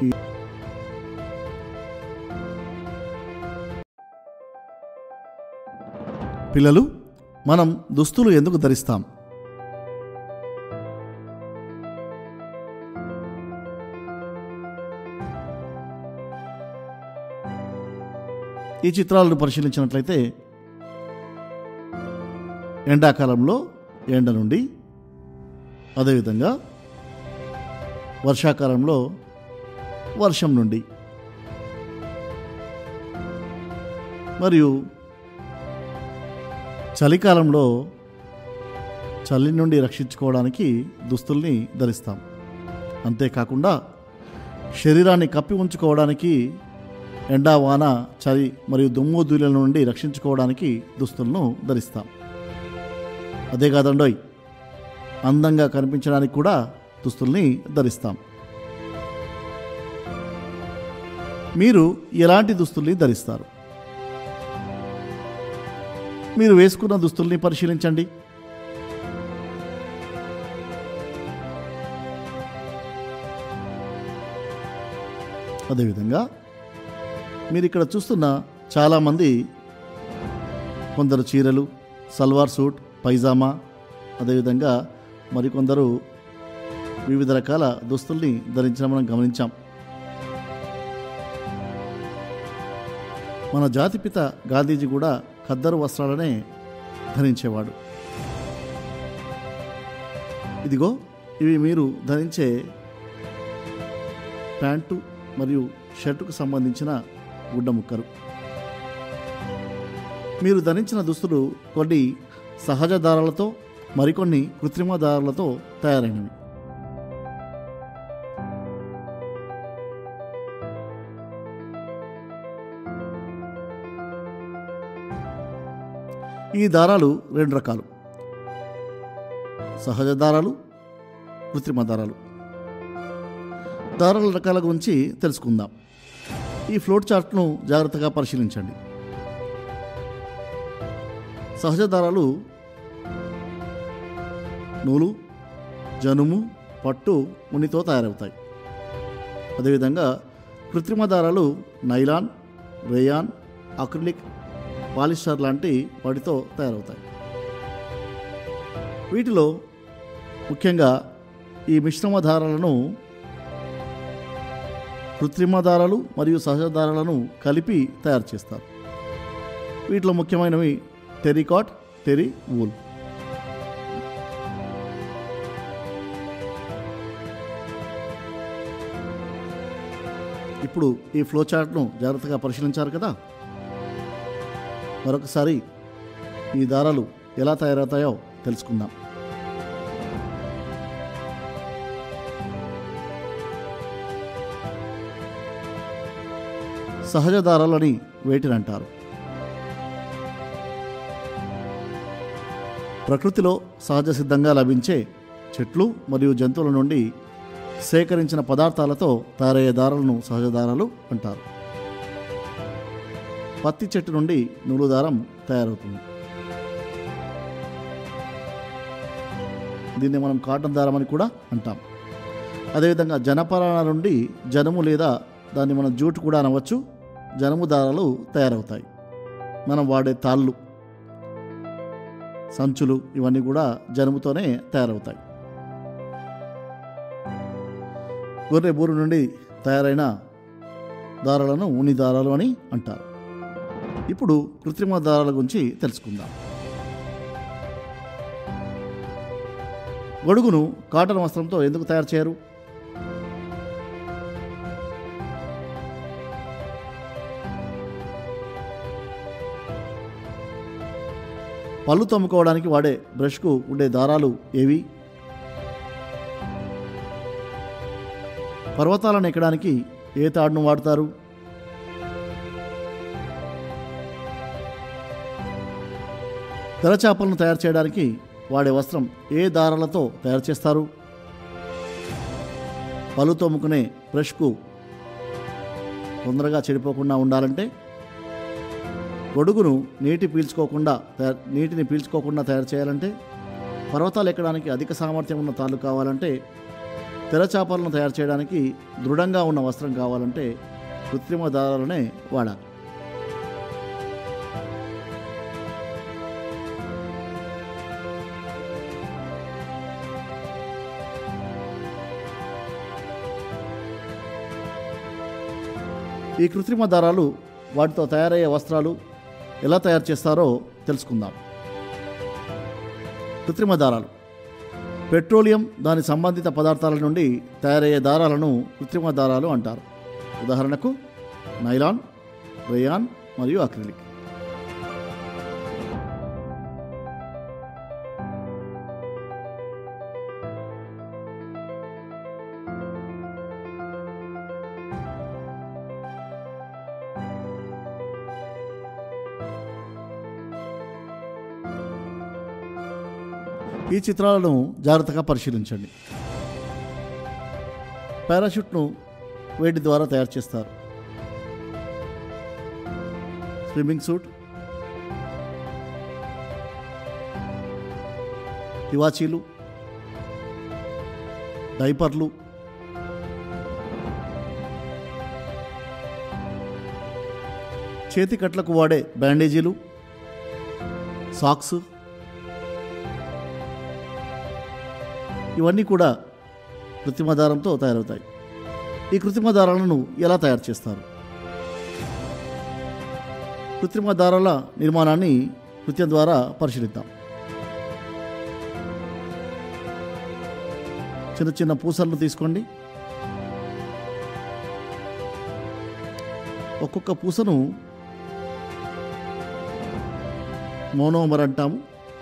పిల్లలు మనం దుస్తులు ఎందుకు ధరిస్తాం ఈ చిత్రాలను పరిశీలించినట్లయితే ఎండాకాలంలో ఎండ నుండి అదేవిధంగా వర్షాకాలంలో వర్షం నుండి మరియు చలికాలంలో చలి నుండి రక్షించుకోవడానికి దుస్తుల్ని ధరిస్తాం అంతేకాకుండా శరీరాన్ని కప్పి ఉంచుకోవడానికి ఎండా వాన చలి మరియు దుమ్ము ధూళిల నుండి రక్షించుకోవడానికి దుస్తులను ధరిస్తాం అదే కాదండోయ్ అందంగా కనిపించడానికి కూడా దుస్తుల్ని ధరిస్తాం మీరు ఎలాంటి దుస్తుల్ని ధరిస్తారు మీరు వేసుకున్న దుస్తుల్ని పరిశీలించండి అదేవిధంగా మీరు ఇక్కడ చూస్తున్న చాలామంది కొందరు చీరలు సల్వార్ సూట్ పైజామా అదేవిధంగా మరికొందరు వివిధ రకాల దుస్తుల్ని ధరించడం మనం గమనించాం మన జాతిపిత గాంధీజీ కూడా ఖద్దరు వస్త్రాలనే ధరించేవాడు ఇదిగో ఇవి మీరు ధరించే ప్యాంటు మరియు షర్టుకు సంబంధించిన గుడ్డ ముక్కలు మీరు ధరించిన దుస్తులు కొన్ని సహజ దారాలతో మరికొన్ని కృత్రిమ దారాలతో తయారైనవి ఈ దారాలు రెండు రకాలు సహజ దారాలు కృత్రిమ దారాలు దారాల రకాల గురించి తెలుసుకుందాం ఈ ఫ్లోట్ చార్ట్ను జాగ్రత్తగా పరిశీలించండి సహజ దారాలు నూలు జనుము పట్టు ఉన్నితో తయారవుతాయి అదేవిధంగా కృత్రిమ దారాలు నైలాన్ రేయాన్ అక్రిలిక్ పాలిస్టర్ లాంటి వాటితో తయారవుతాయి వీటిలో ముఖ్యంగా ఈ మిశ్రమ దారాలను కృత్రిమ దారాలు మరియు సహజ దారాలను కలిపి తయారు చేస్తారు వీటిలో ముఖ్యమైనవి టెరికాట్ టెరి వూల్ ఇప్పుడు ఈ ఫ్లో చార్ట్ను జాగ్రత్తగా పరిశీలించారు కదా మరొకసారి ఈ దారాలు ఎలా తయారవుతాయో తెలుసుకుందాం సహజ దారాలని వేటిని అంటారు ప్రకృతిలో సహజ సిద్ధంగా లభించే చెట్లు మరియు జంతువుల నుండి సేకరించిన పదార్థాలతో తయారయ్యే దారాలను సహజ దారాలు అంటారు పత్తి చెట్టు నుండి నూలు దారం తయారవుతుంది దీన్ని మనం కాటన్ దారం అని కూడా అంటాం అదేవిధంగా జనపరాణ నుండి జనము లేదా దాన్ని మనం జూటు కూడా అనవచ్చు జనము దారాలు తయారవుతాయి మనం వాడే తాళ్ళు సంచులు ఇవన్నీ కూడా జనుముతోనే తయారవుతాయి గొర్రె బూరు నుండి తయారైన దారాలను ఉన్ని దారాలు అని అంటారు ఇప్పుడు కృత్రిమ దారాల గురించి తెలుసుకుందాం గొడుగును కాటన్ వస్త్రంతో ఎందుకు తయారు చేయరు పళ్ళు తమ్ముకోవడానికి వాడే బ్రష్కు ఉండే దారాలు ఏవి పర్వతాలను ఎక్కడానికి ఏ తాడును వాడతారు తెరచాపలను తయారు చేయడానికి వాడే వస్త్రం ఏ దారాలతో తయారు చేస్తారు పళ్ళు తోముకునే బ్రష్కు తొందరగా చెడిపోకుండా ఉండాలంటే గొడుగును నీటి పీల్చుకోకుండా తయారు నీటిని పీల్చుకోకుండా తయారు చేయాలంటే పర్వతాలు ఎక్కడానికి అధిక సామర్థ్యం ఉన్న తాళ్ళు కావాలంటే తెరచాపలను తయారు చేయడానికి దృఢంగా ఉన్న వస్త్రం కావాలంటే కృత్రిమ దారాలనే వాడాలి ఈ కృత్రిమ దారాలు వాటితో తయారయ్యే వస్త్రాలు ఎలా తయారు చేస్తారో తెలుసుకుందాం కృత్రిమ దారాలు పెట్రోలియం దాని సంబంధిత పదార్థాల నుండి తయారయ్యే దారాలను కృత్రిమ దారాలు అంటారు ఉదాహరణకు నైలాన్ రేయాన్ మరియు అక్రిలిక్ ఈ చిత్రాలను జాగ్రత్తగా పరిశీలించండి పారాషూట్ను వేటి ద్వారా తయారు చేస్తారు స్విమ్మింగ్ సూట్ తివాచీలు డైపర్లు చేతి కట్లకు వాడే బ్యాండేజీలు సాక్స్ ఇవన్నీ కూడా కృత్రిమ దారంతో తయారవుతాయి ఈ కృత్రిమ దారాలను ఎలా తయారు చేస్తారు కృత్రిమ దారాల నిర్మాణాన్ని కృత్యం ద్వారా పరిశీలిద్దాం చిన్న చిన్న పూసలను తీసుకోండి ఒక్కొక్క పూసను మోనోమర్ అంటాము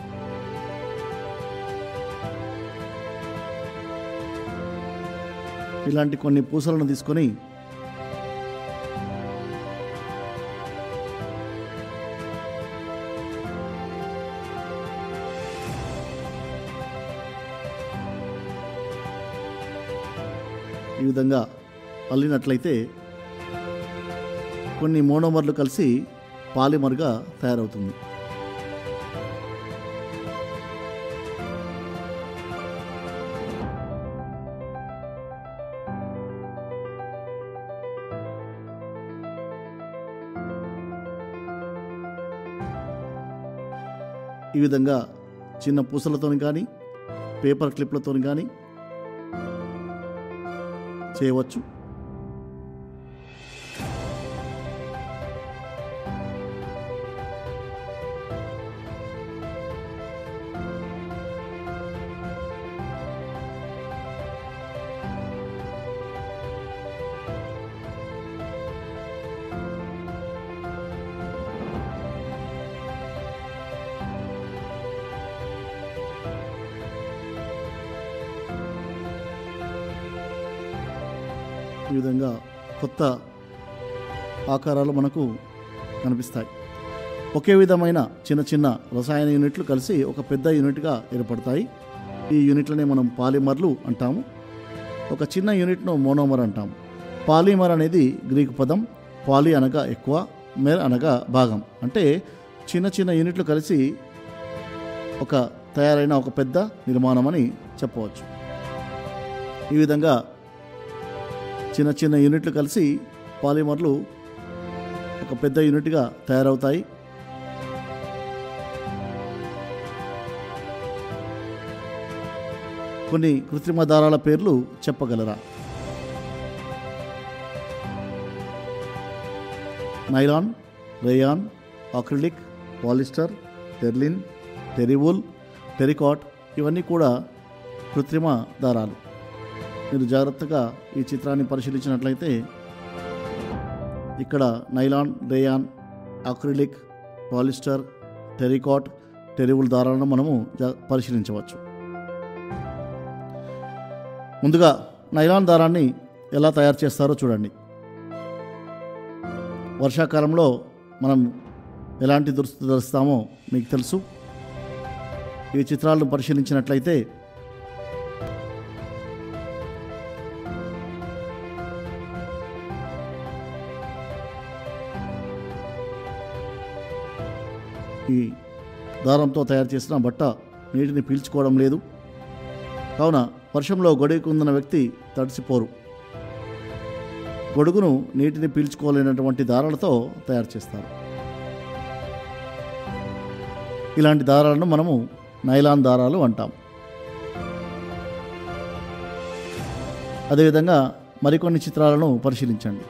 ఇలాంటి కొన్ని పూసలను తీసుకొని ఈ విధంగా అల్లినట్లయితే కొన్ని మోనోమర్లు కలిసి పాలిమర్గా తయారవుతుంది ఈ విధంగా చిన్న పూసలతో కానీ పేపర్ క్లిప్లతో కానీ చేయవచ్చు ఈ విధంగా కొత్త ఆకారాలు మనకు కనిపిస్తాయి ఒకే విధమైన చిన్న చిన్న రసాయన యూనిట్లు కలిసి ఒక పెద్ద యూనిట్గా ఏర్పడతాయి ఈ యూనిట్లనే మనం పాలిమర్లు అంటాము ఒక చిన్న యూనిట్ను మోనోమర్ అంటాము పాలిమర్ అనేది గ్రీకు పదం పాలి అనగా ఎక్కువ మెర్ అనగా భాగం అంటే చిన్న చిన్న యూనిట్లు కలిసి ఒక తయారైన ఒక పెద్ద నిర్మాణం అని చెప్పవచ్చు ఈ విధంగా చిన్న చిన్న యూనిట్లు కలిసి పాలిమర్లు ఒక పెద్ద యూనిట్గా తయారవుతాయి కొన్ని కృత్రిమ దారాల పేర్లు చెప్పగలరా nylon rayon acrylic polyester terylene terrywool terrycot ఇవన్నీ కూడా కృత్రిమ దారాలు మీరు జాగ్రత్తగా ఈ చిత్రాన్ని పరిశీలించినట్లయితే ఇక్కడ nylon rayon acrylic polyester terrycot terrywool దారాలను మనము జా- పరిశీలించవచ్చు ముందుగా నైలాన్ దారాన్ని ఎలా తయారు చేస్తారో చూడండి వర్షాకాలంలో మనం ఎలాంటి దుస్తులు ధరిస్తామో మీకు తెలుసు ఈ చిత్రాలను పరిశీలించినట్లయితే ఈ దారంతో తయారు చేసిన బట్ట నీటిని పీల్చుకోవడం లేదు కావున వర్షంలో గొడుగుకుందిన వ్యక్తి తడిసిపోరు గొడుగును నీటిని పీల్చుకోలేనటువంటి దారాలతో తయారు చేస్తారు ఇలాంటి దారాలను మనము నైలాన్ దారాలు అంటాం అదేవిధంగా మరికొన్ని చిత్రాలను పరిశీలించండి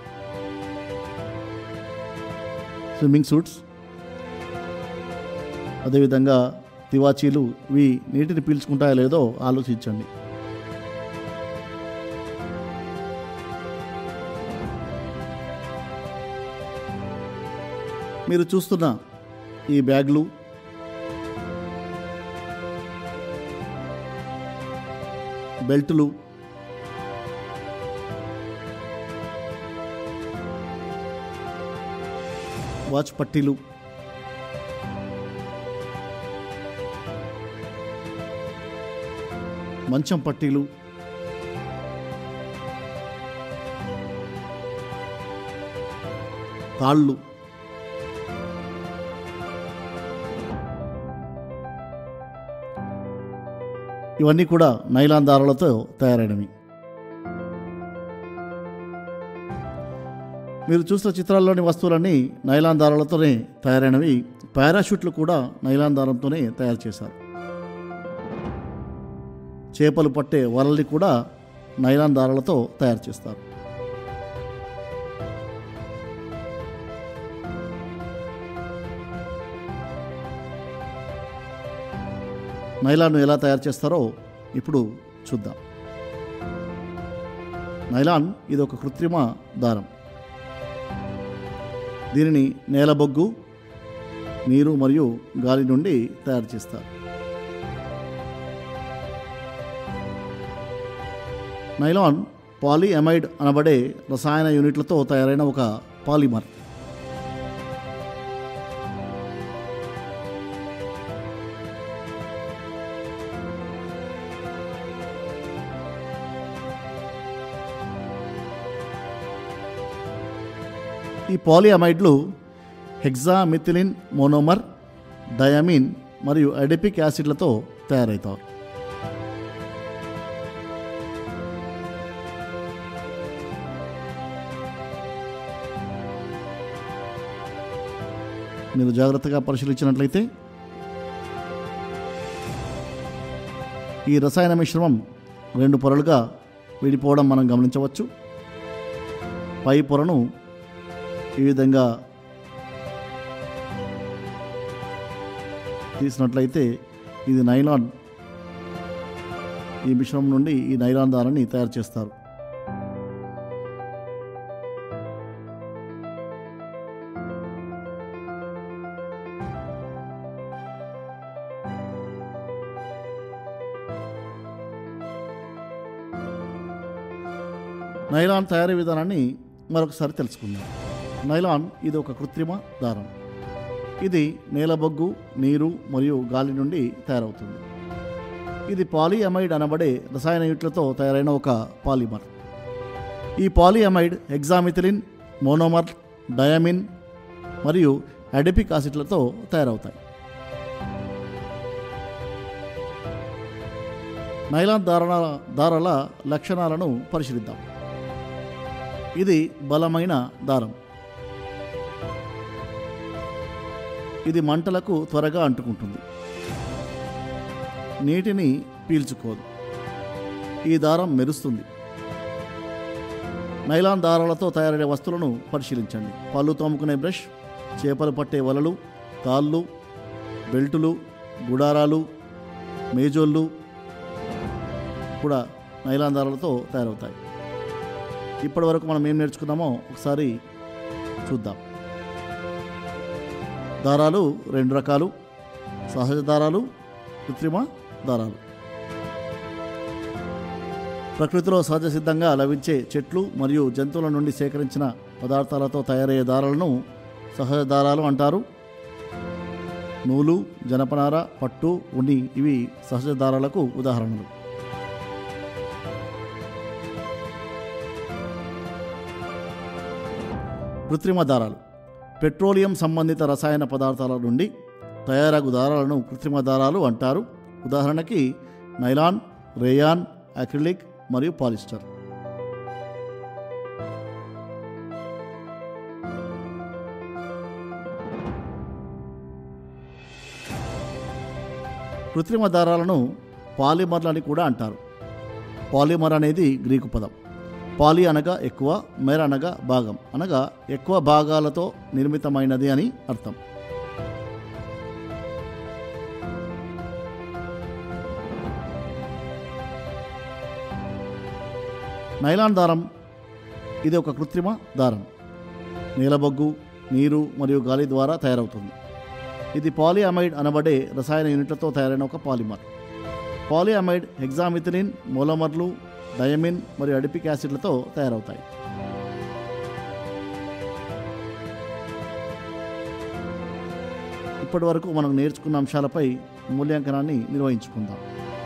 స్విమ్మింగ్ సూట్స్ అదేవిధంగా తివాచీలు ఇవి నీటిని పీల్చుకుంటాయో లేదో ఆలోచించండి మీరు చూస్తున్న ఈ బ్యాగ్లు బెల్టులు వాచ్ పట్టీలు మంచం పట్టీలు తాళ్ళు ఇవన్నీ కూడా నైలాన్ దారాలతో తయారైనవి మీరు చూసిన చిత్రాల్లోని వస్తువులన్నీ నైలాన్ దారాలతోనే తయారైనవి పారాషూట్లు కూడా నైలాన్ దారంతోనే తయారు చేశారు చేపలు పట్టే వలల్ని కూడా నైలాన్ దారాలతో తయారు చేస్తారు నైలాన్ను ఎలా తయారు చేస్తారో ఇప్పుడు చూద్దాం నైలాన్ ఇది ఒక కృత్రిమ దారం దీనిని నేలబొగ్గు నీరు మరియు గాలి నుండి తయారు చేస్తారు నైలాన్ పాలిఎమైడ్ అనబడే రసాయన యూనిట్లతో తయారైన ఒక పాలిమర్ ఈ పాలిఅమైడ్లు హెక్సామిథిలిన్ మోనోమర్ డయామిన్ మరియు అడిపిక్ యాసిడ్లతో తయారవుతారు మీరు జాగ్రత్తగా పరిశీలించినట్లయితే ఈ రసాయన మిశ్రమం రెండు పొరలుగా విడిపోవడం మనం గమనించవచ్చు పై పొరను ఈ విధంగా తీసినట్లయితే ఇది నైలాన్ ఈ మిశ్రమం నుండి ఈ నైలాన్ దారాన్ని తయారు చేస్తారు నైలాన్ తయారీ విధానాన్ని మరొకసారి తెలుసుకుందాం నైలాన్ ఇది ఒక కృత్రిమ దారం ఇది నేలబొగ్గు నీరు మరియు గాలి నుండి తయారవుతుంది ఇది పాలిఅమైడ్ అనబడే రసాయన యూనిట్లతో తయారైన ఒక పాలిమర్ ఈ పాలిఅమైడ్ హెగ్జామిథిలిన్ మోనోమర్ డయామిన్ మరియు అడిపిక్ ఆసిడ్లతో తయారవుతాయి నైలాన్ దారాల దారాల లక్షణాలను పరిశీలిద్దాం ఇది బలమైన దారం ఇది మంటలకు త్వరగా అంటుకుంటుంది నీటిని పీల్చుకోదు ఈ దారం మెరుస్తుంది నైలాన్ దారాలతో తయారైన వస్తువులను పరిశీలించండి పళ్ళు తోముకునే బ్రష్ చేపలు పట్టే వలలు తాళ్ళు బెల్టులు గుడారాలు మేజోళ్ళు కూడా నైలాన్ దారాలతో తయారవుతాయి ఇప్పటి వరకు మనం ఏం నేర్చుకున్నామో ఒకసారి చూద్దాం దారాలు రెండు రకాలు సహజ దారాలు కృత్రిమ దారాలు ప్రకృతిలో సహజ సిద్ధంగా లభించే చెట్లు మరియు జంతువుల నుండి సేకరించిన పదార్థాలతో తయారయ్యే దారాలను సహజ దారాలు అంటారు నూలు జనపనార పట్టు ఉన్ని ఇవి సహజ దారాలకు ఉదాహరణలు కృత్రిమ దారాలు పెట్రోలియం సంబంధిత రసాయన పదార్థాల నుండి తయారగు దారాలను కృత్రిమ దారాలు అంటారు ఉదాహరణకి నైలాన్ రేయాన్ అక్రిలిక్ మరియు పాలిస్టర్ కృత్రిమ దారాలను పాలిమర్లు అని కూడా అంటారు పాలిమర్ అనేది గ్రీకు పదం పాలి అనగా ఎక్కువ మెర అనగా భాగం అనగా ఎక్కువ భాగాలతో నిర్మితమైనది అని అర్థం నైలాన్ దారం ఇది ఒక కృత్రిమ దారం నీలబొగ్గు నీరు మరియు గాలి ద్వారా తయారవుతుంది ఇది పాలిఅమైడ్ అనబడే రసాయన యూనిట్లతో తయారైన ఒక పాలిమర్ పాలిఅమైడ్ హెగ్జామిథిలిన్ మోలమర్లు డయమిన్ మరియు అడిపిక్ యాసిడ్లతో తయారవుతాయి ఇప్పటి వరకు మనం నేర్చుకున్న అంశాలపై మూల్యాంకనాన్ని నిర్వహించుకుందాం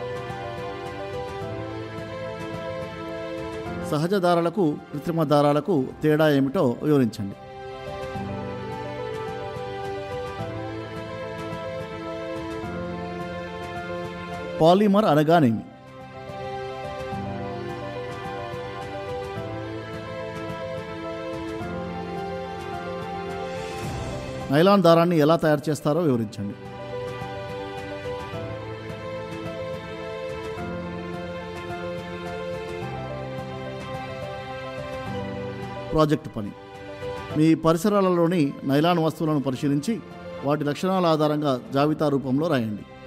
సహజ దారాలకు కృత్రిమ దారాలకు తేడా ఏమిటో వివరించండి పాలిమర్ అనగానేమి నైలాన్ దారాన్ని ఎలా తయారు చేస్తారో వివరించండి ప్రాజెక్టు పని మీ పరిసరాలలోని నైలాన్ వస్తువులను పరిశీలించి వాటి లక్షణాల ఆధారంగా జాబితా రూపంలో రాయండి